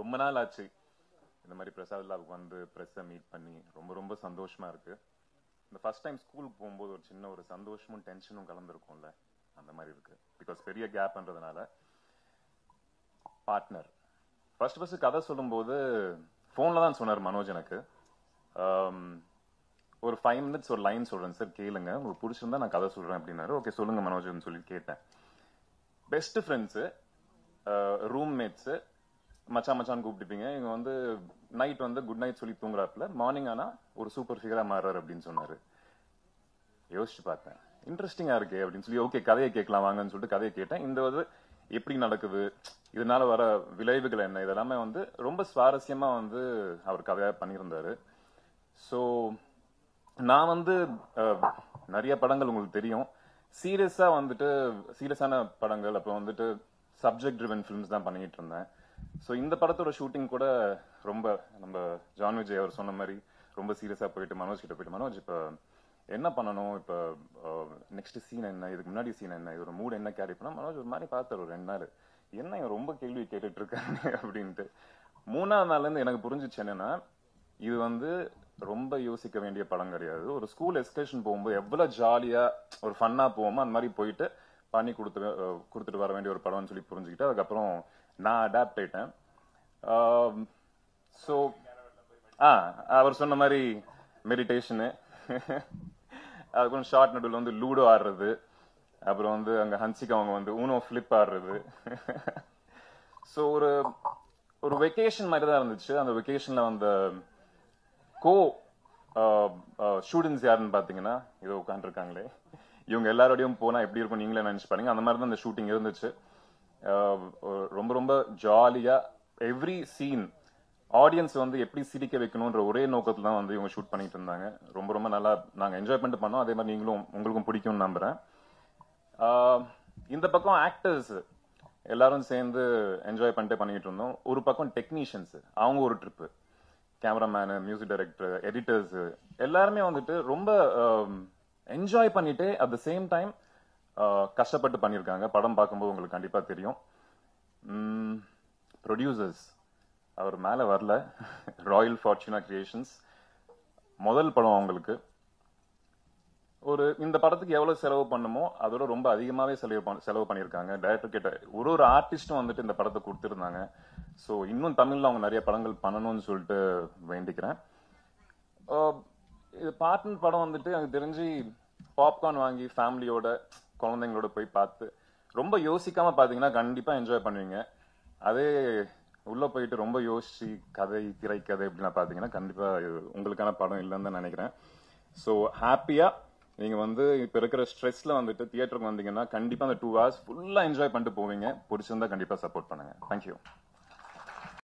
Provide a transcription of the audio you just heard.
ரொம்ப நாள் ஆச்சு இந்த மாதிரி பிரசாத் லாவுக்கு வந்து ப்ரெஸ்ஸை மீட் பண்ணி ரொம்ப ரொம்ப சந்தோஷமா இருக்கு இந்த ஃபர்ஸ்ட் டைம் ஸ்கூலுக்கு போகும்போது ஒரு சின்ன ஒரு சந்தோஷமும் டென்ஷனும் கலந்துருக்கும்ல அந்த மாதிரி இருக்கு பிகாஸ் பெரிய கேப்ன்றதுனால பார்ட்னர் ஃபர்ஸ்ட் ஃபர்ஸ்ட் கதை சொல்லும்போது ஃபோனில் தான் சொன்னார் மனோஜ் எனக்கு ஆம், ஒரு ஃபைவ் மினிட்ஸ் ஒரு லைன் சொல்றேன் சார் கேளுங்க உங்களுக்கு பிடிச்சிருந்தா நான் கதை சொல்றேன் அப்படின்னாரு ஓகே சொல்லுங்க மனோஜ்னு சொல்லி கேட்டேன் பெஸ்ட் ஃப்ரெண்ட்ஸு ரூம்மேட்ஸு மச்சான் மச்சான் கூப்பிட்டுப்பீங்க இவங்க வந்து நைட் வந்து குட் நைட் சொல்லி தூங்குறாப்புல மார்னிங் ஆனா ஒரு சூப்பர் ஃபிகரா மாறாரு அப்படின்னு சொன்னாரு யோசிச்சு பார்த்தேன் இன்ட்ரெஸ்டிங்கா இருக்கே அப்படின்னு சொல்லி ஓகே கதையை கேட்கலாம் வாங்கன்னு சொல்லிட்டு கதையை கேட்டேன் இந்த வந்து எப்படி நடக்குது இதனால வர விளைவுகள் என்ன இதெல்லாமே வந்து ரொம்ப சுவாரஸ்யமா வந்து அவர் கதையா பண்ணியிருந்தாரு ஸோ நான் வந்து அஹ், நிறைய படங்கள் உங்களுக்கு தெரியும் சீரியஸா வந்துட்டு சீரியஸான படங்கள் அப்புறம் வந்துட்டு சப்ஜெக்ட் ட்ரிவன் ஃபிலிம்ஸ் தான் பண்ணிட்டு இருந்தேன் ஸோ இந்த படத்தோட ஷூட்டிங் கூட ரொம்ப நம்ம ஜான் விஜய் அவர் சொன்ன மாதிரி ரொம்ப சீரியஸா போயிட்டு மனோஜ் கிட்ட போயிட்டு மனோஜ் இப்போ என்ன பண்ணணும் இப்போ நெக்ஸ்ட் சீன் என்ன இதுக்கு முன்னாடி சீன் என்ன இதோட மூட் என்ன கேரி பண்ணா மனோஜ் ஒரு மாதிரி பார்த்தாரு ஒரு ரெண்டு நாள் என்ன இவன் ரொம்ப கேள்வி கேட்டுட்டு இருக்காங்க அப்படின்ட்டு மூணாவது நாள்ல இருந்து எனக்கு புரிஞ்சுச்சு என்னன்னா இது வந்து ரொம்ப யோசிக்க வேண்டிய படம் கிடையாது ஒரு ஸ்கூல் எஸ்கேஷன் போகும்போது எவ்வளவு ஜாலியா ஒரு ஃபன்னா போவோமோ அந்த மாதிரி போயிட்டு பண்ணி கொடுத்து அஹ், கொடுத்துட்டு வர வேண்டிய ஒரு படம்னு சொல்லி புரிஞ்சுக்கிட்டு அதுக்கப்புறம் நான் அடாப்ட் ஆயிட்டேன் ஸோ ஆ அவர் சொன்ன மாதிரி மெடிடேஷனு அதுக்கப்புறம் ஷார்ட் நடுவில் வந்து லூடோ ஆடுறது அப்புறம் வந்து அங்க ஹன்சிக் அவங்க வந்து ஊனோ ஃபிளிப் ஆடுறது ஸோ ஒரு ஒரு வெக்கேஷன் மாதிரி தான் இருந்துச்சு அந்த வெக்கேஷன்ல வந்த கோ ஸ்டூடெண்ட்ஸ் யாருன்னு பாத்தீங்கன்னா இதோ உட்காந்துருக்காங்களே இவங்க எல்லாரோடையும் போனா எப்படி இருக்கும் நீங்களே நினைச்சு பாருங்க அந்த மாதிரி தான் இந்த ஷூட்டிங் இருந்துச்சு அஹ், ஒரு- ரொம்ப ரொம்ப ஜாலியா எவ்ரி சீன் ஆடியன்ஸ் வந்து எப்படி சிரிக்க வைக்கணும்ன்ற ஒரே நோக்கத்துல தான் வந்து இவங்க ஷூட் பண்ணிட்டு இருந்தாங்க ரொம்ப ரொம்ப நல்லா நாங்க என்ஜாய் பண்ணிட்டு பண்ணோம் அதே மாதிரி நீங்களும் உங்களுக்கும் பிடிக்கும்னு நம்புறேன் ஆஹ் இந்த பக்கம் ஆக்டர்ஸ் எல்லாரும் சேர்ந்து என்ஜாய் பண்ணிட்டு பண்ணிட்டு இருந்தோம் ஒரு பக்கம் டெக்னீஷியன்ஸ் அவங்க ஒரு trip cameraman music director editors எல்லாருமே வந்துட்டு ரொம்ப என்ஜாய் பண்ணிட்டு அட் த சேம் டைம் கஷ்டப்பட்டு பண்ணியிருக்காங்க படம் பார்க்கும்போது உங்களுக்கு கண்டிப்பா தெரியும் ப்ரொடியூசர்ஸ் அவர் மேல வரல ராயல் ஃபார்ச்சுனா கிரியேஷன்ஸ் முதல் படம் அவங்களுக்கு ஒரு இந்த படத்துக்கு எவ்வளவு செலவு பண்ணுமோ அதோட ரொம்ப அதிகமாவே செலவு பண்ண- செலவு பண்ணியிருக்காங்க டைரக்டர் கிட்ட ஒரு ஒரு ஆர்டிஸ்டும் வந்துட்டு இந்த படத்தை கொடுத்திருந்தாங்க சோ இன்னும் தமிழ்ல அவங்க நிறைய படங்கள் பண்ணணும்னு சொல்லிட்டு வேண்டிக்கிறேன் ஆஹ் இது பாட்டன் படம் வந்துட்டு எனக்கு தெரிஞ்சு பாப்கார்ன் வாங்கி ஃபேமிலியோட குழந்தைங்களோட போய் பார்த்து ரொம்ப யோசிக்காம பாத்தீங்கன்னா கண்டிப்பா என்ஜாய் பண்ணுவீங்க அதே உள்ள போயிட்டு ரொம்ப யோசிச்சு கதை திரைக்கதை இப்படிலாம் பாத்தீங்கன்னா கண்டிப்பா இது உங்களுக்கான படம் இல்லைன்னு தான் நினைக்கிறேன் ஸோ ஹாப்பியா நீங்க வந்து இப்ப இருக்கிற ஸ்ட்ரெஸ்ல வந்துட்டு தியேட்டருக்கு வந்தீங்கன்னா கண்டிப்பா அந்த டூ ஹவர்ஸ் ஃபுல்லா என்ஜாய் பண்ணிட்டு போவீங்க பிடிச்சிருந்தா கண்டிப்பா சப்போர்ட் பண்ணுங்க தேங்க்யூ